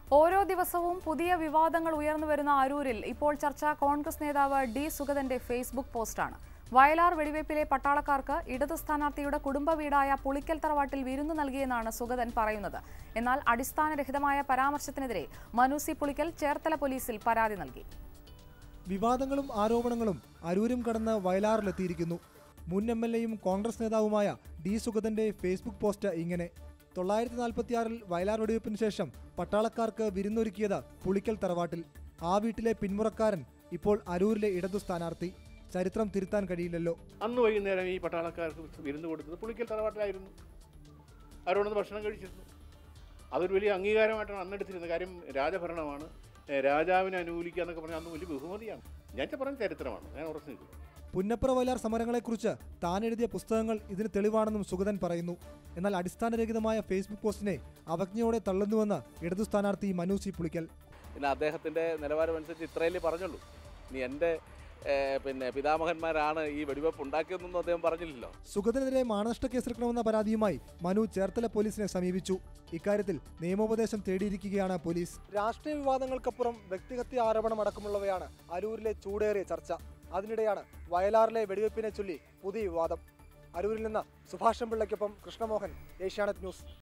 ഓരോ ദിവസവും പുതിയ വിവാദങ്ങൾ ഉയർന്നു വരുന്ന അരൂരിൽ ഇപ്പോൾ ചർച്ച കോൺഗ്രസ് നേതാവ് ഡി സുഗതന്റെ ഫേസ്ബുക്ക് പോസ്റ്റാണ് വയലാർ വെടിവയ്പ്പിലെ പട്ടാളക്കാർക്ക് ഇടത് സ്ഥാനാർത്ഥിയുടെ കുടുംബ വീടായ പുളിക്കൽ തറവാട്ടിൽ വിരുന്നു നൽകിയെന്നാണ് സുഗതൻ പറയുന്നത് എന്നാൽ അടിസ്ഥാനരഹിതമായ പരാമർശത്തിനെതിരെ മനു സി പുളിക്കൽ ചേർത്തല പോലീസിൽ പരാതി നൽകി വിവാദങ്ങളും ആരോപണങ്ങളും അരൂരും കടന്ന് വയലാറിലെത്തിയിരിക്കുന്നു മുൻ എം എൽ എയും കോൺഗ്രസ് നേതാവുമായ ഡി സുഗതന്റെ ഫേസ്ബുക്ക് പോസ്റ്റ് ഇങ്ങനെ തൊള്ളായിരത്തി നാൽപ്പത്തിയാറിൽ വയലാർ വെടിവെപ്പിന് ശേഷം പട്ടാളക്കാർക്ക് വിരുന്നൊരുക്കിയത് പുളിക്കൽ തറവാട്ടിൽ ആ വീട്ടിലെ പിന്മുറക്കാരൻ ഇപ്പോൾ അരൂരിലെ ഇടതു സ്ഥാനാർത്ഥി ചരിത്രം തിരുത്താൻ കഴിയില്ലല്ലോ അന്ന് വൈകുന്നേരം ഈ പട്ടാളക്കാർക്ക് വിരുന്ന് കൊടുത്തത് പുളിക്കൽ തറവാട്ടിലായിരുന്നു അവരോടൊന്ന് ഭക്ഷണം കഴിച്ചിരുന്നു അതൊരു വലിയ അംഗീകാരമായിട്ടാണ് അന്ന് എടുത്തിരുന്നത് കാര്യം രാജഭരണമാണ് ഏ, രാജാവിനെ അനുകൂലിക്കുക എന്നൊക്കെ പറഞ്ഞാൽ അന്ന് വലിയ ബഹുമതിയാണ് ഞാൻ പറഞ്ഞ ചരിത്രമാണ് ഞാൻ ഉറച്ചു നിൽക്കും പുന്നപ്പുറ വയലാർ സമരങ്ങളെക്കുറിച്ച് താൻ എഴുതിയ പുസ്തകങ്ങൾ ഇതിന് തെളിവാണെന്നും സുഗതൻ പറയുന്നു എന്നാൽ അടിസ്ഥാനരഹിതമായ ഫേസ്ബുക്ക് പോസ്റ്റിനെ അവജ്ഞയോടെ തള്ളുന്നുവെന്ന് ഇടതു സ്ഥാനാർത്ഥി മനു സി പുളിക്കൽ പിന്നെ അദ്ദേഹത്തിൻ്റെ നിലവാരമനുസരിച്ച് ഇത്രയല്ലേ പറഞ്ഞുള്ളൂ ഇനി എൻ്റെ ഏഹ്, പിന്നെ പിതാമഹന്മാരാണ് ഈ വെടിവെപ്പ് ഉണ്ടാക്കിയതെന്നൊന്നും അദ്ദേഹം പറഞ്ഞില്ലല്ലോ സുഗതനെതിരെ മാനനഷ്ട കേസെടുക്കണമെന്ന പരാതിയുമായി മനു ചേർത്തല പോലീസിനെ സമീപിച്ചു ഇക്കാര്യത്തിൽ നിയമോപദേശം തേടിയിരിക്കുകയാണ് പോലീസ് രാഷ്ട്രീയ വിവാദങ്ങൾക്കപ്പുറം വ്യക്തിഹത്യ ആരോപണം അടക്കമുള്ളവയാണ് അരൂരിലെ ചൂടേറിയ ചർച്ച അതിനിടെയാണ് വയലാറിലെ വെടിവെപ്പിനെ ചൊല്ലി പുതിയ വിവാദം അരൂരിൽ നിന്ന് സുഭാഷം പിള്ളയ്ക്കൊപ്പം കൃഷ്ണമോഹൻ ഏഷ്യാനെറ്റ് ന്യൂസ്